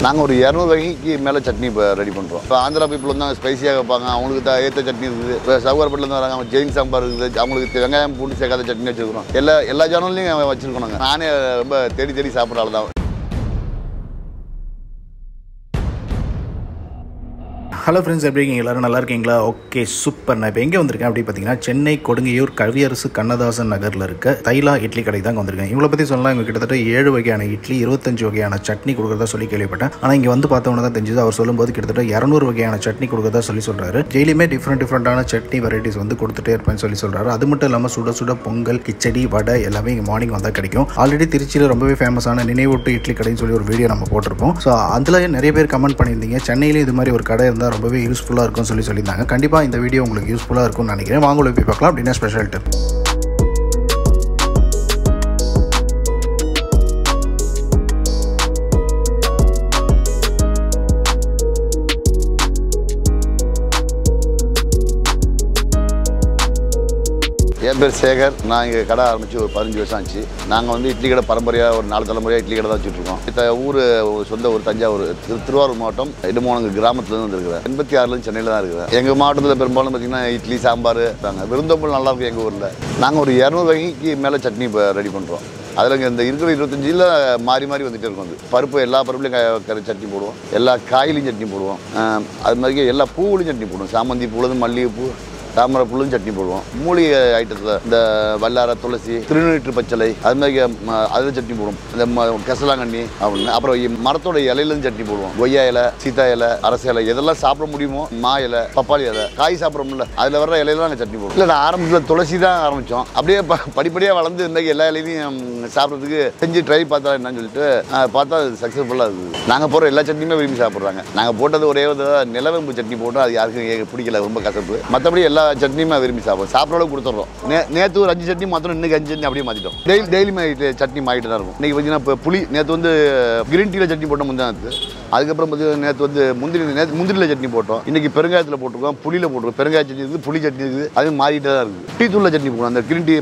நாங்கள் ஒரு இரநூறு வகைக்கு மேலே சட்னி இப்போ ரெடி பண்ணுறோம் இப்போ ஆந்திரா பீப்புள் வந்து ஸ்பைசியாக வைப்பாங்க அவங்களுக்கு தான் ஏற்ற சட்னி இருக்குது இப்போ சவுகார்பேட்டிலேருந்து வராங்க அவங்க ஜெயின் சாம்பார் இருக்குது அவங்களுக்கு வெங்காயம் பூண்டு சேர்க்காத சட்னி வச்சுருக்கிறோம் எல்லா எல்லா ஜானல்லையும் வச்சுருக்கோம் நாங்கள் நானே ரொம்ப தேடி தேடி சாப்பிட்ற ஆள் தான் ஹலோ ஃப்ரெண்ட்ஸ் எப்படி இருக்கீங்க எல்லாரும் நல்லா இருக்கீங்களா ஓகே சூப்பர் நான் இப்போ எங்கே வந்திருக்கேன் அப்படி பார்த்தீங்கன்னா சென்னை கொடுங்கையூர் கவியரசு கண்ணதாசன் நகரில் இருக்க தைலா இட்லி கடைக்கு தான் வந்திருக்கேன் இவங்களை பற்றி சொல்லலாம் இவங்க கிட்டத்தட்ட ஏழு வகையான இட்லி இருபத்தஞ்சு வகையான சட்னி கொடுக்குறதா சொல்லி கேள்விப்பட்டேன் ஆனால் இங்கே வந்து பார்த்தவொன்னே தான் தெரிஞ்சது அவர் சொல்லும்போது கிட்டத்தட்ட இரநூறு வகையான சட்னி கொடுக்குறதா சொல்லி சொல்கிறாரு டெய்லியுமே டிஃப்ரெண்ட் டிஃப்ரெண்ட்டான சட்னி வெரைட்டிஸ் வந்து கொடுத்துட்டே இருப்பேன்னு சொல்லி சொல்கிறாரு அது மட்டும் இல்லாமல் சுட சுட பொங்கல் கிச்சடி வடை எல்லாமே இங்கே மார்னிங் வந்தால் கிடைக்கும் ஆல்ரெடி திருச்சியில் ரொம்பவே ஃபேமஸான நினைவூட்டு இட்லி கடைன்னு சொல்லி ஒரு வீடியோ நம்ம போட்டிருப்போம் ஸோ அதில் நிறைய பேர் கமெண்ட் பண்ணியிருந்தீங்க சென்னையிலேயும் இது மாதிரி ஒரு கடை இருந்தால் ரொம்பவே யூஸ்ஃபுல்லாக இருக்கும்னு சொல்லி சொல்லியிருந்தாங்க கண்டிப்பாக இந்த வீடியோ உங்களுக்கு யூஸ்ஃபுல்லாக இருக்கும்னு நினைக்கிறேன் வாங்க உள்ள போய் பார்க்கலாம் அப்படின்னா ஸ்பெஷல் டிப் என் பேர் சேகர் நான் இங்கே கடை ஆரம்பித்து ஒரு பதினஞ்சு வருஷம் ஆச்சு நாங்கள் வந்து இட்லி கடை பரம்பரையாக ஒரு நாலு தலைமுறையாக இட்லி கடை தான் வச்சுட்ருக்கோம் இந்த ஊர் ஒரு சொந்த ஊர் தஞ்சாவூர் திரு திருவாரூர் மாவட்டம் இடுமோனங்க கிராமத்துலேருந்து வந்துருக்கிறேன் எண்பத்தி ஆறுலேருந்து சென்னையில் தான் இருக்கிறேன் எங்கள் மாவட்டத்தில் பெரும்பாலும் பார்த்தீங்கன்னா இட்லி சாம்பார் நாங்கள் விருந்தோம்பல் நல்லா இருக்கும் எங்கள் ஊரில் நாங்கள் ஒரு இரநூறு வகைக்கு மேலே சட்னி இப்போ ரெடி பண்ணுறோம் அதில் இங்கே இந்த இருக்கிற இருபத்தஞ்சில் மாறி மாறி வந்துட்டே இருக்கும் அது பருப்பு எல்லா பருப்புலையும் க- கறி சட்னி போடுவோம் எல்லா காயிலையும் சட்னி போடுவோம் ஆஹ் அது மாதிரி எல்லா பூவுலையும் சட்னி போடுவோம் சாமந்தி பூலேருந்து மல்லிகைப்பூ தாமரை புல்லும் சட்னி போடுவோம் மூலிகை ஐட்டத்தில் இந்த வல்லார துளசி திருநீற்று பச்சளை அது மாதிரி ம- அதில் சட்னி போடுவோம் இந்த ம- கசலாங்கண்ணி அப்படின்னு அப்புறம் இ- மரத்தோட இலையிலேருந்து சட்னி போடுவோம் கொய்யா இலை சீத்தா இலை அரச இலை எதெல்லாம் சாப்பிட முடியுமோ மா இலை பப்பாளி இலை காய் சாப்பிட்றோம்ல அதில் வர்ற இலையில நாங்கள் சட்னி போடுவோம் இல்லை நான் ஆரம்பத்தில் துளசி தான் ஆரம்பித்தோம் அப்படியே ப படிப்படியாக வளர்ந்து இன்றைக்கி எல்லா இலையிலையும் சாப்பிட்றதுக்கு செஞ்சு ட்ரை பார்த்தா என்னன்னு சொல்லிட்டு ஆஹ், பார்த்தா அது சக்ஸஸ்ஃபுல்லாக இருக்குது நாங்கள் போடுற எல்லா சட்னியுமே விரும்பி சாப்பிட்றாங்க நாங்கள் போட்டது ஒரே ஒரு தடவை நிலவேம்பு சட்னி போட்டோம் அது யாருக்கும் ஏ- பிடிக்கல ரொம்ப கசப்பு மற்றபடி எல்லா சட்னியுமே விரும்பி சாப்பிடுவோம் சாப்பிட்ற அளவுக்கு கொடுத்துட்றோம் நே நேற்று ஒரு அஞ்சு சட்னி மாத்திரம் இன்னைக்கு அஞ்சு சட்னி அப்படியே மாற்றிட்டோம் டெய்லி டெய்லியுமே சட்னி மாறிட்டு தான் இருக்கும் இன்னைக்கு பார்த்தீங்கன்னா இப்போ புளி நேற்று வந்து கிரீன் டீயில் சட்னி போட்டோம் முந்தானத்து அதுக்கப்புறம் பார்த்தீங்கன்னா நேற்று வந்து முந்திரி நேற்று முந்திரியில் சட்னி போட்டோம் இன்னைக்கு பெருங்காயத்தில் போட்டிருக்கோம் புளியில் போட்டிருக்கோம் பெருங்காய சட்னி இருக்குது புளி சட்னி இருக்குது அது மாறிட்டே தான் இருக்குது டீ தூளில் சட்னி போடுவோம் அந்த கிரீன் டீ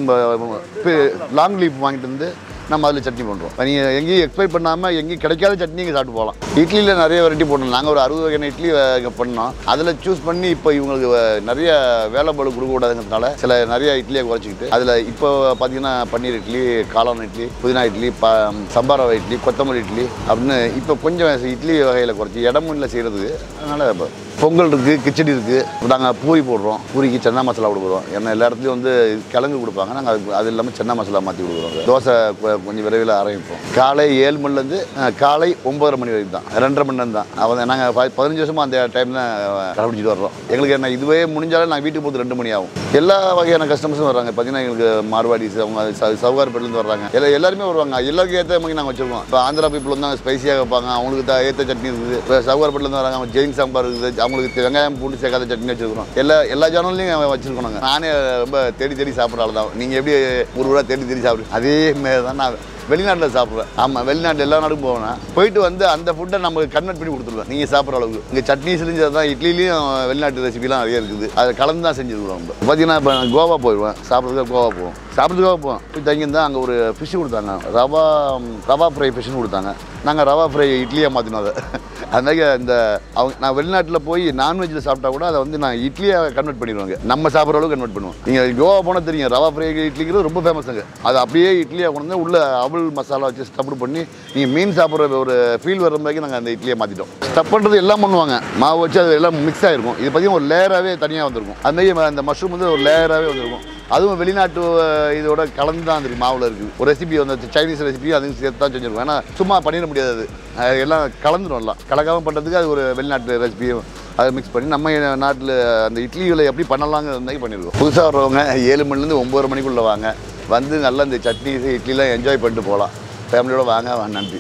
லாங் லீஃப் வாங்கிட்டு வந்து நம்ம அதில் சட்னி பண்ணுறோம் நீங்கள் எங்கேயும் எக்ஸ்பெக்ட் பண்ணாமல் எங்கேயும் கிடைக்காத சட்னி இங்கே சாப்பிட்டு போகலாம் இட்லியில் நிறைய வெரைட்டி போட்டோம் நாங்கள் ஒரு அறுபது வகையான இட்லி அஹ், இங்க பண்ணோம் அதில் சூஸ் பண்ணி இப்போ இவங்களுக்கு அஹ், நிறைய வேலை பளு கொடுக்கக்கூடாதுங்கிறதுனால சில நிறைய இட்லியை குறைச்சிக்கிட்டு அதில் இப்போ பார்த்தீங்கன்னா பன்னீர் இட்லி காளான் இட்லி புதினா இட்லி ப சம்பார் ரவை இட்லி கொத்தமல்லி இட்லி அப்படின்னு இப்போ கொஞ்சம் இட்லி வகையில் குறைச்சி இடமும் இல்லை செய்கிறதுக்கு அதனால் இப்போ பொங்கல் இருக்குது கிச்சடி இருக்குது நாங்கள் பூரி போடுறோம் பூரிக்கு சென்னா மசாலா கொடுக்குறோம் ஏன்னா எல்லா இடத்துலையும் வந்து கிழங்கு கொடுப்பாங்க நாங்கள் அது அது இல்லாமல் சென்னா மசாலா மாற்றி கொடுக்குறோம் தோசை கொ- கொஞ்சம் விரைவில் ஆரம்பிப்போம் காலை ஏழு மணிலேருந்து காலை ஒம்பதரை மணி வரைக்கும் தான் ரெண்டரை மணி நேரம் தான் அவன் நாங்கள் பதினஞ்சு வருஷமாக அந்த டைம் தான் கடைபிடிச்சிட்டு வர்றோம் எங்களுக்கு என்ன இதுவே முடிஞ்சாலும் நான் வீட்டுக்கு போகிறது ரெண்டு மணி ஆகும் எல்லா வகையான கஸ்டமர்ஸும் வர்றாங்க பார்த்தீங்கன்னா எங்களுக்கு மார்வாடிஸ் அவங்க ச- சவுகார்பேட்டிலேருந்து வர்றாங்க எல்லா எல்லாருமே வருவாங்க எல்லாருக்கும் ஏற்ற மாதிரி நாங்கள் வச்சுருக்கோம் இப்போ ஆந்திரா பீப்புள் வந்து ஸ்பைசியாக வைப்பாங்க அவங்களுக்கு தான் ஏற்ற சட்னி இருக்குது இப்போ சவுகார்பேட்டிலேருந்து வராங்க அவங்க ஜெயின் சாம்பார் இருக்குது அவங்களுக்கு வெங்காயம் பூண்டு சேர்க்காத சட்னி வச்சுருக்கோம் எல்லா எல்லா ஜானல்லையும் வச்சுருக்கோம் நாங்கள் நானே ரொம்ப தேடி தேடி சாப்பிட்ற ஆள் தான் நீங்கள் எப்படி ஒரு ரூபா தேடி தேடி சாப்பிடுங்க அதே மாரி தான் நான் வெளிநாட்டில் சாப்பிடுவேன் ஆமாம் வெளிநாட்டு எல்லா நாடும் போவேன் போயிட்டு வந்து அந்த ஃபுட்டை நமக்கு கன்வெர்ட் பண்ணி கொடுத்துருவேன் நீங்கள் சாப்பிட்ற அளவுக்கு இங்கே சட்னி செஞ்சது தான் இட்லிலையும் வெளிநாட்டு ரெசிபிலாம் நிறைய இருக்குது அதை கலந்து தான் செஞ்சுருக்கோம் நம்ம பார்த்தீங்கன்னா இப்போ நான் கோவா போயிடுவேன் சாப்பிட்றதுக்கு கோவா போவோம் சாப்பிட்றதுக்காக போவோம் போய் தங்கியிருந்தா அங்கே ஒரு ஃபிஷ் கொடுத்தாங்க ரவா ரவா ஃப்ரை ஃபிஷ்னு கொடுத்தாங்க நாங்கள் ரவா ஃப்ரை இட்லியாக மாற்றினோம் அதை அது மாதிரி இந்த அவங்க நான் வெளிநாட்டில் போய் நான்வெஜ்ஜில் சாப்பிட்டா கூட அதை வந்து நான் இட்லியாக கன்வெர்ட் பண்ணிடுவாங்க நம்ம சாப்பிட்ற அளவுக்கு கன்வெர்ட் பண்ணுவோம் நீங்கள் கோவா போனால் தெரியும் ரவா ஃப்ரை இட்லிங்கிறது ரொம்ப ஃபேமஸுங்க அது அப்படியே இட்லியாக கொண்டு வந்து உள்ள அவல் மசாலா வச்சு ஸ்டப் பண்ணி நீங்கள் மீன் சாப்பிட்ற ஒரு ஃபீல் வர மாதிரி நாங்கள் அந்த இட்லியை மாற்றிட்டோம் ஸ்டப் பண்ணுறது எல்லாம் பண்ணுவாங்க மாவு வச்சு அது எல்லாம் மிக்ஸ் ஆகிருக்கும் இது பார்த்தீங்கன்னா ஒரு லேயராகவே தனியாக வந்திருக்கும் அது மாதிரி அந்த மஷ்ரூம் வந்து ஒரு லேயராகவே வந்திருக்கும் அதுவும் வெளிநாட்டு அஹ், இதோட கலந்து தான் இருக்கு மாவில் இருக்குது ஒரு ரெசிபி வந்து சைனீஸ் ரெசிபி அதுவும் சேர்த்து தான் செஞ்சிருக்கோம் ஏன்னா சும்மா பண்ணிட முடியாது அது அஹ், எல்லாம் கலந்துடும் எல்லாம் கலக்காமல் பண்ணுறதுக்கு அது ஒரு வெளிநாட்டு ரெசிபியும் அதை மிக்ஸ் பண்ணி நம்ம நாட்டில் அந்த இட்லிகளை எப்படி பண்ணலாங்கிறது மாதிரி பண்ணியிருக்கோம் புதுசாக வர்றவங்க ஏழு மணிலேருந்து ஒம்பது மணிக்குள்ளே வாங்க வந்து நல்லா இந்த சட்னி இட்லிலாம் என்ஜாய் பண்ணிட்டு போகலாம் ஃபேமிலியோட வாங்க வா, நன்றி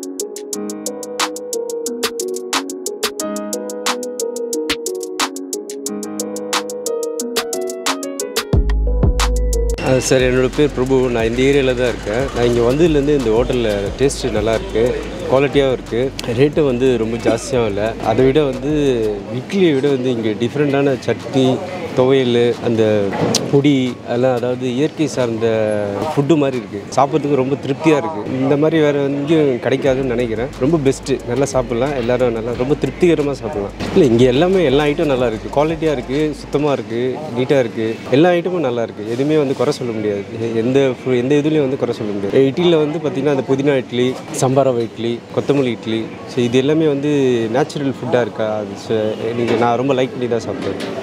அஹ் சார் என்னோட பேர் பிரபு நான் இந்த ஏரியாவில் தான் இருக்கேன் நான் இங்கே வந்ததுலேருந்து இந்த ஹோட்டலில் டேஸ்ட்டு நல்லா இருக்கு குவாலிட்டியாகவும் இருக்குது ரேட்டு வந்து ரொம்ப ஜாஸ்தியாகவும் இல்லை அதை விட வந்து இட்லியை விட வந்து இங்கே டிஃப்ரெண்ட்டான சட்னி துவையல் அந்த பொடி அதெல்லாம் அதாவது இயற்கை சார்ந்த ஃபுட்டு மாதிரி இருக்குது சாப்பிட்றதுக்கு ரொம்ப திருப்தியாக இருக்குது இந்த மாதிரி வேறு எங்கேயும் கிடைக்காதுன்னு நினைக்கிறேன் ரொம்ப பெஸ்ட்டு நல்லா சாப்பிட்லாம் எல்லோரும் நல்லா ரொம்ப திருப்திகரமாக சாப்பிட்லாம் இல்லை இங்கே எல்லாமே எல்லா ஐட்டம் நல்லா இருக்குது குவாலிட்டியாக இருக்குது சுத்தமாக இருக்குது நீட்டாக இருக்குது எல்லா ஐட்டமும் நல்லா இருக்குது எதுவுமே வந்து குறை சொல்ல முடியாது எ- எந்த ஃபு- எந்த இதுலேயும் வந்து குறை சொல்ல முடியாது இட்லியில் வந்து பார்த்திங்கன்னா அந்த புதினா இட்லி சம்பாரவ இட்லி கொத்தமல்லி இட்லி ஸோ இது எல்லாமே வந்து நேச்சுரல் ஃபுட்டாக இருக்கா அது நீங்கள் நான் ரொம்ப லைக் பண்ணி தான் சாப்பிடுவேன்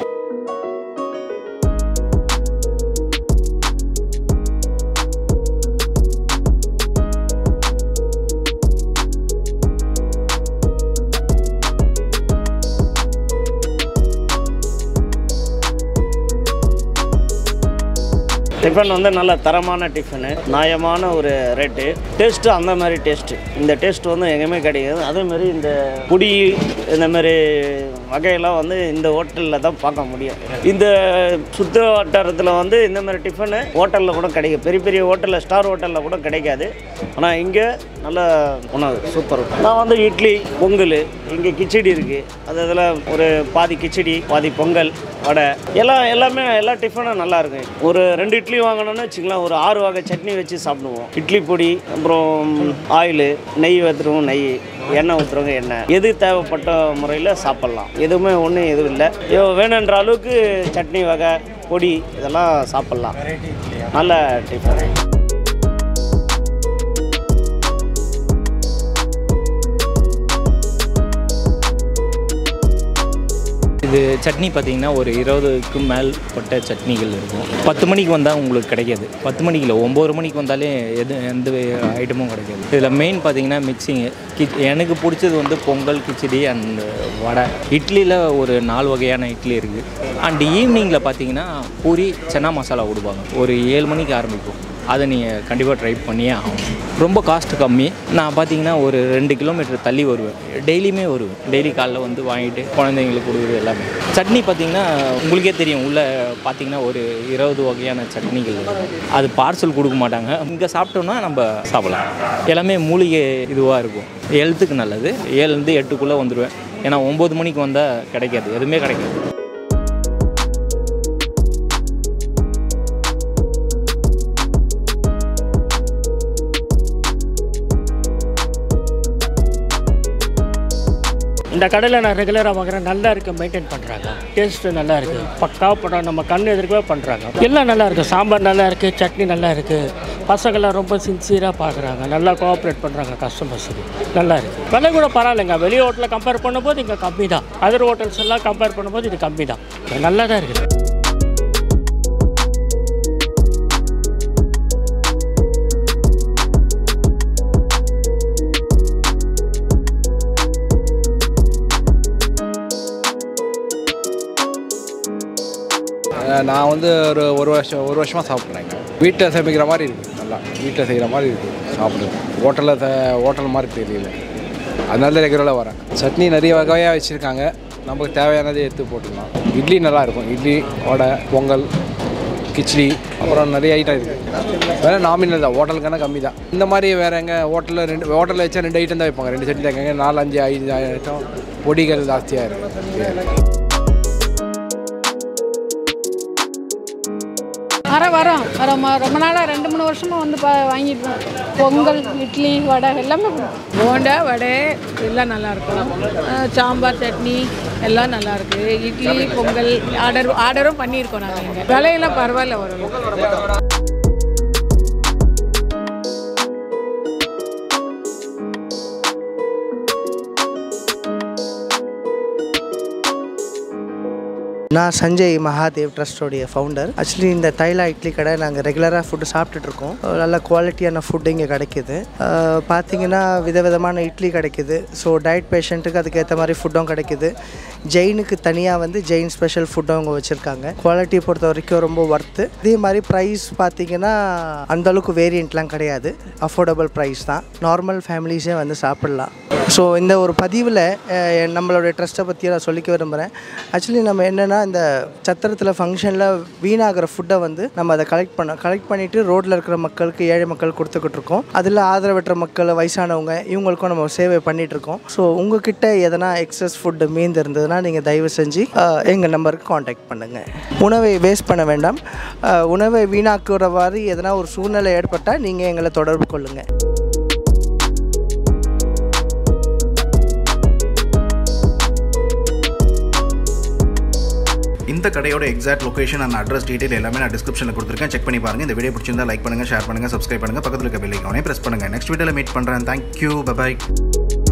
டிஃபன் வந்து நல்ல தரமான டிஃபனு நியாயமான ஒரு ரேட்டு டேஸ்ட்டு அந்த மாதிரி டேஸ்ட்டு இந்த டேஸ்ட் வந்து எங்கேயுமே கிடைக்காது அதேமாரி இந்த புடி இந்த மாதிரி வகையெல்லாம் வந்து இந்த ஹோட்டலில் தான் பார்க்க முடியும் இந்த சுற்று வட்டாரத்தில் வந்து இந்த மாதிரி டிஃபனு ஹோட்டலில் கூட கிடைக்கும் பெரிய பெரிய ஹோட்டலில் ஸ்டார் ஹோட்டலில் கூட கிடைக்காது ஆனால் இங்கே நல்ல உணவு சூப்பர் நான் வந்து இட்லி பொங்கல் இங்கே கிச்சடி இருக்குது அது இதில் ஒரு பாதி கிச்சடி பாதி பொங்கல் வடை எல்லாம் எல்லாமே எல்லா டிஃபனும் நல்லா இருக்கும் ஒரு ரெண்டு இட்லி வாங்கினோன்னு வச்சுக்கலாம் ஒரு ஆறு வகை சட்னி வச்சு சாப்பிடுவோம் இட்லி பொடி அப்புறம் ஆயில் நெய் ஊற்றுறவங்க நெய் எண்ணெய் ஊற்றுறவங்க எண்ணெய் எது தேவைப்பட்ட முறையில் சாப்பிட்லாம் எதுவுமே ஒன்றும் எதுவும் இல்லை ஐயோ, வேணுன்ற அளவுக்கு சட்னி வகை பொடி இதெல்லாம் சாப்பிட்லாம் நல்ல டிஃபன் இது சட்னி பார்த்தீங்கன்னா ஒரு இருபதுக்கு மேற்பட்ட சட்னிகள் இருக்கும் பத்து மணிக்கு வந்தால் உங்களுக்கு கிடைக்காது பத்து மணிக்கு இல்லை ஒம்பது மணிக்கு வந்தாலே எது எந்த ஐட்டமும் கிடைக்காது இதில் மெயின் பார்த்தீங்கன்னா மிக்சிங்கு கி எனக்கு பிடிச்சது வந்து பொங்கல் கிச்சடி அண்ட் வடை இட்லியில் ஒரு நாலு வகையான இட்லி இருக்குது அண்ட் ஈவினிங்கில் பார்த்தீங்கன்னா பூரி சன்னா மசாலா கொடுப்பாங்க ஒரு ஏழு மணிக்கு ஆரம்பிக்கும் அதை நீங்கள் கண்டிப்பாக ட்ரை பண்ணியே ஆகணும் ரொம்ப காஸ்ட் கம்மி நான் பார்த்தீங்கன்னா ஒரு ரெண்டு கிலோமீட்டர் தள்ளி வருவேன் டெய்லியுமே வருவேன் டெய்லி காலைல வந்து வாங்கிட்டு குழந்தைங்களுக்கு கொடுக்குறது எல்லாமே சட்னி பார்த்தீங்கன்னா உங்களுக்கே தெரியும் உள்ளே பார்த்தீங்கன்னா ஒரு இருபது வகையான சட்னிகள் இருக்கும். அது பார்சல் கொடுக்க மாட்டாங்க இங்கே சாப்பிட்டோம்னா நம்ம சாப்பிடலாம் எல்லாமே மூலிகை இதுவாக இருக்கும் ஹெல்த்துக்கு நல்லது ஏழுலேருந்து எட்டுக்குள்ளே வந்துடுவேன் ஏன்னா ஒம்பது மணிக்கு வந்தால் கிடைக்காது எதுவுமே கிடைக்காது இந்த கடையில் நான் ரெகுலராக வாங்குறேன் நல்லா இருக்குது மெயின்டைன் பண்ணுறாங்க டேஸ்ட்டு நல்லா இருக்குது பக்காவாக பண்ணுறாங்க நம்ம கண் எதிர்க்கவே பண்ணுறாங்க எல்லாம் நல்லா இருக்குது சாம்பார் நல்லா இருக்குது சட்னி நல்லா இருக்குது பசங்கள்லாம் ரொம்ப சின்சியராக பார்க்குறாங்க நல்லா கோஆப்ரேட் பண்ணுறாங்க கஸ்டமர்ஸுக்கு நல்லா இருக்குது விலை கூட பரவாயில்லைங்க வெளி ஹோட்டலில் கம்பேர் பண்ணும்போது இங்கே கம்மி தான் அதர் ஹோட்டல்ஸ் எல்லாம் கம்பேர் பண்ணும்போது இது கம்மி தான் நல்லா தான் இருக்குது அஹ் நான் வந்து ஒரு ஒரு வருஷம் ஒரு வருஷமாக சாப்பிட்றேங்க வீட்டில் சமைக்கிற மாதிரி இருக்குது நல்லா வீட்டில் செய்கிற மாதிரி இருக்குது சாப்பிடுறது ஹோட்டலில் ஹோட்டல் மாதிரி தெரியல அதனால ரெகுலராக வரேன் சட்னி நிறைய வகையாக வச்சுருக்காங்க நமக்கு தேவையானதை எடுத்து போட்டுக்கலாம் இட்லி நல்லா இருக்கும் இட்லி வடை பொங்கல் கிச்சடி அப்புறம் நிறைய ஐட்டம் இருக்குது வேறு நாமினல் தான் ஹோட்டலுக்கான கம்மி தான் இந்த மாதிரி வேறு எங்கே ஹோட்டலில் ரெண்டு ஹோட்டலில் வச்சா ரெண்டு ஐட்டம் தான் வைப்பாங்க ரெண்டு சட்னி தான் வைப்பாங்க. நாலு அஞ்சு ஐந்து ஐட்டம் பொடிகள் ஜாஸ்தியாக இருக்குது வர வரோம் வரோம் ரொம்ப நாளாக ரெண்டு மூணு வருஷமாக வந்து பா வாங்கிட்டு இருக்கோம். பொங்கல் இட்லி வடை எல்லாமே பிடிக்கும் போண்டா வடை எல்லாம் நல்லா இருக்கும் அஹ் சாம்பார் சட்னி எல்லாம் நல்லா இருக்கு இட்லி பொங்கல் ஆர்டர் ஆர்டரும் பண்ணியிருக்கோம் நாங்கள் இங்கே விலையெல்லாம் பரவாயில்ல வரும் நான் சஞ்சய் மகாதேவ் ட்ரஸ்டோடைய ஃபவுண்டர் ஆக்சுவலி இந்த தைலா இட்லி கடை நாங்கள் ரெகுலராக ஃபுட்டு சாப்பிட்டுட்டு இருக்கோம் நல்ல குவாலிட்டியான ஃபுட்டு இங்கே கிடைக்குது அஹ் பார்த்தீங்கன்னா விதவிதமான இட்லி கிடைக்குது ஸோ டயட் பேஷண்ட்டுக்கு அதுக்கேற்ற மாதிரி ஃபுட்டும் கிடைக்குது ஜெயினுக்கு தனியாக வந்து ஜெயின் ஸ்பெஷல் ஃபுட் அவங்க வச்சுருக்காங்க குவாலிட்டி பொறுத்த வரைக்கும் ரொம்ப ஒர்த்து இதே மாதிரி ப்ரைஸ் பார்த்தீங்கன்னா அந்தளவுக்கு வேரியண்ட்லாம் கிடையாது அஃபோர்டபுள் ப்ரைஸ் தான் நார்மல் ஃபேமிலிஸே வந்து சாப்பிட்லாம் ஸோ இந்த ஒரு பதிவில் நம்மளுடைய ட்ரஸ்ட்டை பற்றி நான் சொல்லிக்க விரும்புகிறேன் ஆக்சுவலி நம்ம என்னென்னா இந்த சத்திரத்தில் ஃபங்க்ஷனில் வீணாகிற ஃபுட்டை வந்து நம்ம அதை கலெக்ட் பண்ண கலெக்ட் பண்ணிவிட்டு ரோட்டில் இருக்கிற மக்களுக்கு ஏழை மக்கள் கொடுத்துக்கிட்டு இருக்கோம் அதில் ஆதரவற்ற மக்கள் வயசானவங்க இவங்களுக்கும் நம்ம சேவை பண்ணிகிட்டு இருக்கோம் ஸோ உங்ககிட்ட எதனா எக்ஸஸ் ஃபுட்டு மீந்து இருந்ததுன்னா நீங்கள் தயவு செஞ்சு எங்கள் நம்பருக்கு காண்டாக்ட் பண்ணுங்கள் உணவை வேஸ்ட் பண்ண வேண்டாம் அஹ், உணவை வீணாக்குற மாதிரி எதனா ஒரு சூழ்நிலை ஏற்பட்டால் நீங்கள் எங்களை தொடர்பு கொள்ளுங்கள் இந்த கடையோட exact location and address detail எல்லாமே நான் டிஸ்கிரிப்ஷனில் கொடுத்துருக்கேன் செக் பண்ணி பாருங்க இந்த வீடியோ பிடிச்சிருந்தா லைக் பண்ணுங்க ஷேர் பண்ணுங்க சப்ஸ்கிரைப் பண்ணுங்க பக்கத்தில் இருக்க பெல் ஐக்கானே பிரஸ் பண்ணுங்க நெக்ஸ்ட் வீடியோவில் மீட் பண்ணுறேன் தேங்க்யூ பபாய்